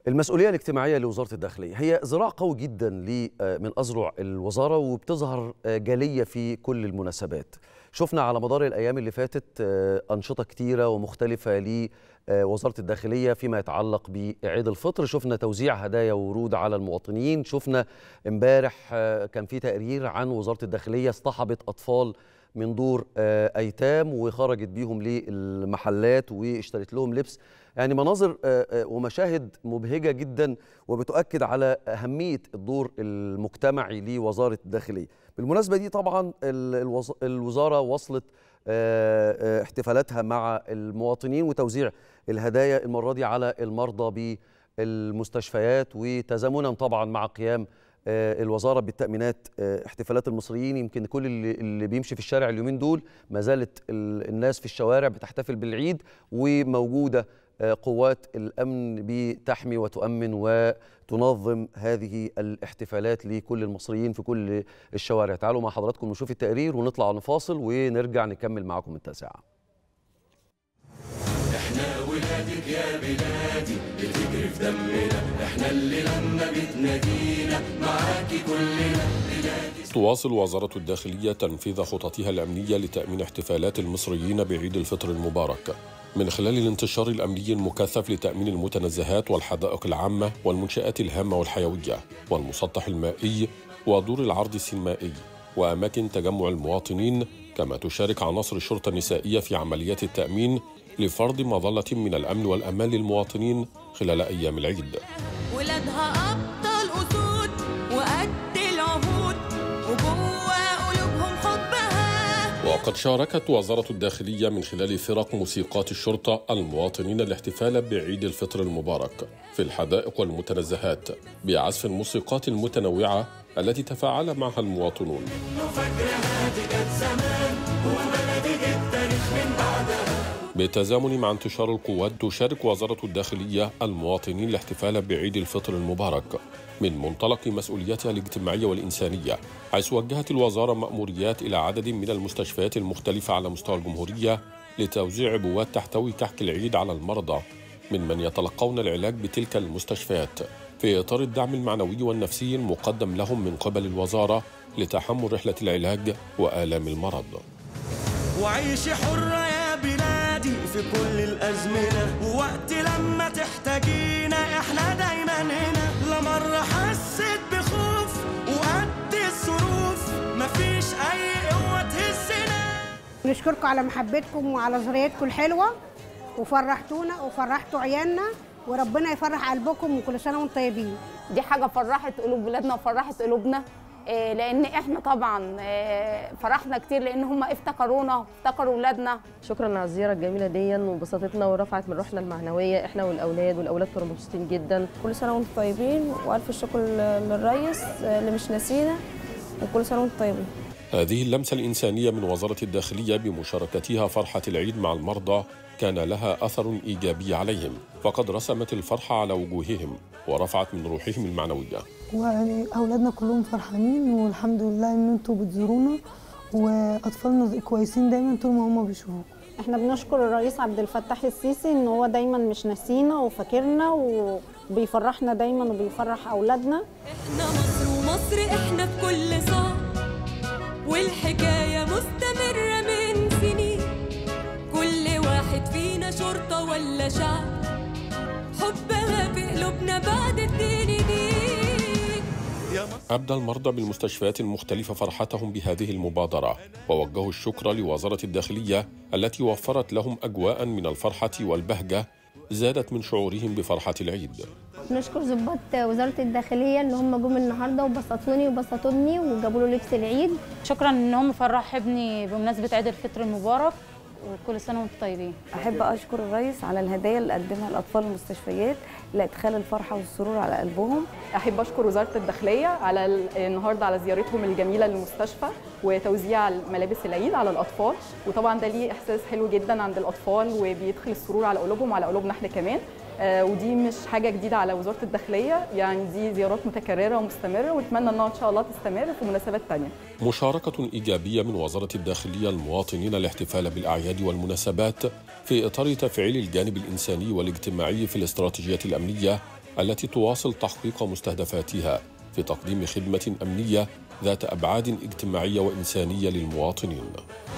المسؤولية الاجتماعية لوزارة الداخلية هي ذراع قوي جدا ل- من أذرع الوزارة وبتظهر جالية في كل المناسبات شفنا على مدار الأيام اللي فاتت آه، أنشطة كتيرة ومختلفة لوزارة الداخلية فيما يتعلق بعيد الفطر شفنا توزيع هدايا وورود على المواطنين شفنا امبارح آه، كان في تقرير عن وزارة الداخلية اصطحبت أطفال من دور آه، ايتام وخرجت بيهم للمحلات واشترت لهم لبس يعني مناظر آه، آه، ومشاهد مبهجه جدا وبتؤكد على اهميه الدور المجتمعي لوزاره الداخليه بالمناسبه دي طبعا ال- الوز- الوزاره وصلت آه، آه، احتفالاتها مع المواطنين وتوزيع الهدايا المره دي على المرضى بالمستشفيات وتزامنا طبعا مع قيام آه، الوزاره بالتامينات آه، احتفالات المصريين يمكن كل اللي, اللي بيمشي في الشارع اليومين دول ما زالت ال- الناس في الشوارع بتحتفل بالعيد وموجوده آه، قوات الامن بتحمي وتؤمن وتنظم هذه الاحتفالات لكل المصريين في كل الشوارع تعالوا مع حضراتكم نشوف التقرير ونطلع نفاصل ونرجع نكمل معكم التاسعه احنا ولادك يا بلادي بتجري في دمنا احنا اللي لما بتنادينا معاكي كلنا بلادي تواصل وزارة الداخلية تنفيذ خططها الأمنية لتأمين احتفالات المصريين بعيد الفطر المبارك من خلال الانتشار الأمني المكثف لتأمين المتنزهات والحدائق العامة والمنشآت الهامة والحيوية والمسطح المائي ودور العرض السينمائي وأماكن تجمع المواطنين كما تشارك عناصر الشرطة النسائية في عمليات التأمين لفرض مظلة من الأمن والأمان للمواطنين خلال أيام العيد ولادها أبطال أسود وقد العهود وجوه قلوبهم حبها وقد شاركت وزارة الداخلية من خلال فرق موسيقات الشرطة المواطنين الاحتفال بعيد الفطر المبارك في الحدائق والمتنزهات بعزف الموسيقات المتنوعة التي تفاعل معها المواطنون فاكرها دي كانت زمان وبلدي جت تاريخ من بعدها بالتزامن مع انتشار القوات تشارك وزارة الداخلية المواطنين الاحتفال بعيد الفطر المبارك من منطلق مسؤولياتها الاجتماعية والإنسانية حيث وجهت الوزارة مأموريات إلى عدد من المستشفيات المختلفة على مستوى الجمهورية لتوزيع عبوات تحتوي كحك العيد على المرضى ممن يتلقون العلاج بتلك المستشفيات في إطار الدعم المعنوي والنفسي المقدم لهم من قبل الوزارة لتحمل رحلة العلاج وآلام المرض وعيشي حرة يا بلادي في كل الأزمنة ووقت لما تحتاجينا احنا دايما هنا لا مرة حسيت بخوف وقد الظروف مفيش أي قوة تهزنا نشكركم على محبتكم وعلى ذريتكم الحلوه وفرحتونا وفرحتوا عيالنا وربنا يفرح قلبكم وكل سنه وانتم طيبين دي حاجه فرحت قلوب ولادنا وفرحت قلوبنا آه، لان احنا طبعا آه، فرحنا كتير لان هم افتكرونا وافتكروا ولادنا شكرا على الزياره الجميله دي وبسطتنا ورفعت من روحنا المعنويه احنا والاولاد والاولاد كانوا مبسوطين جدا كل سنه وانتم طيبين والف شكر للريس اللي مش ناسينا وكل سنه وانتم طيبين هذه اللمسة الإنسانية من وزارة الداخلية بمشاركتها فرحة العيد مع المرضى كان لها أثر إيجابي عليهم فقد رسمت الفرحة على وجوههم ورفعت من روحهم المعنوية ويعني اولادنا كلهم فرحانين والحمد لله ان انتوا بتزورونا واطفالنا كويسين دايما طول ما هم بيشوفوكم احنا بنشكر الرئيس عبد الفتاح السيسي ان هو دايما مش ناسينا وفاكرنا وبيفرحنا دايما وبيفرح اولادنا احنا مصر ومصر احنا في كل صعب والحكاية مستمرة من سنين كل واحد فينا شرطة ولا شعب حبها في قلوبنا بعد الدين دي أبدى المرضى بالمستشفيات المختلفة فرحتهم بهذه المبادرة ووجهوا الشكر لوزارة الداخلية التي وفرت لهم أجواء من الفرحة والبهجة زادت من شعورهم بفرحة العيد نشكر ضباط وزارة الداخلية اللي هم جم النهاردة وبسطوني وبسطوا ابني وجابوا له لبس العيد شكرا ان هم فرح ابني بمناسبه عيد الفطر المبارك وكل سنه وانتم طيبين احب اشكر الرئيس على الهدايا اللي قدمها لاطفال المستشفيات لادخال الفرحه والسرور على قلبهم احب اشكر وزاره الداخليه على ال- النهارده على زيارتهم الجميله للمستشفى وتوزيع ملابس العيد على الاطفال وطبعا ده ليه احساس حلو جدا عند الاطفال وبيدخل السرور على قلوبهم وعلى قلوبنا احنا كمان آه، ودي مش حاجه جديده على وزاره الداخليه يعني دي زيارات متكرره ومستمره ونتمنى انها ان شاء الله تستمر في مناسبات تانية مشاركة إيجابية من وزارة الداخلية المواطنين الاحتفال بالأعياد والمناسبات في إطار تفعيل الجانب الإنساني والاجتماعي في الاستراتيجية الأمنية التي تواصل تحقيق مستهدفاتها في تقديم خدمة أمنية ذات أبعاد اجتماعية وإنسانية للمواطنين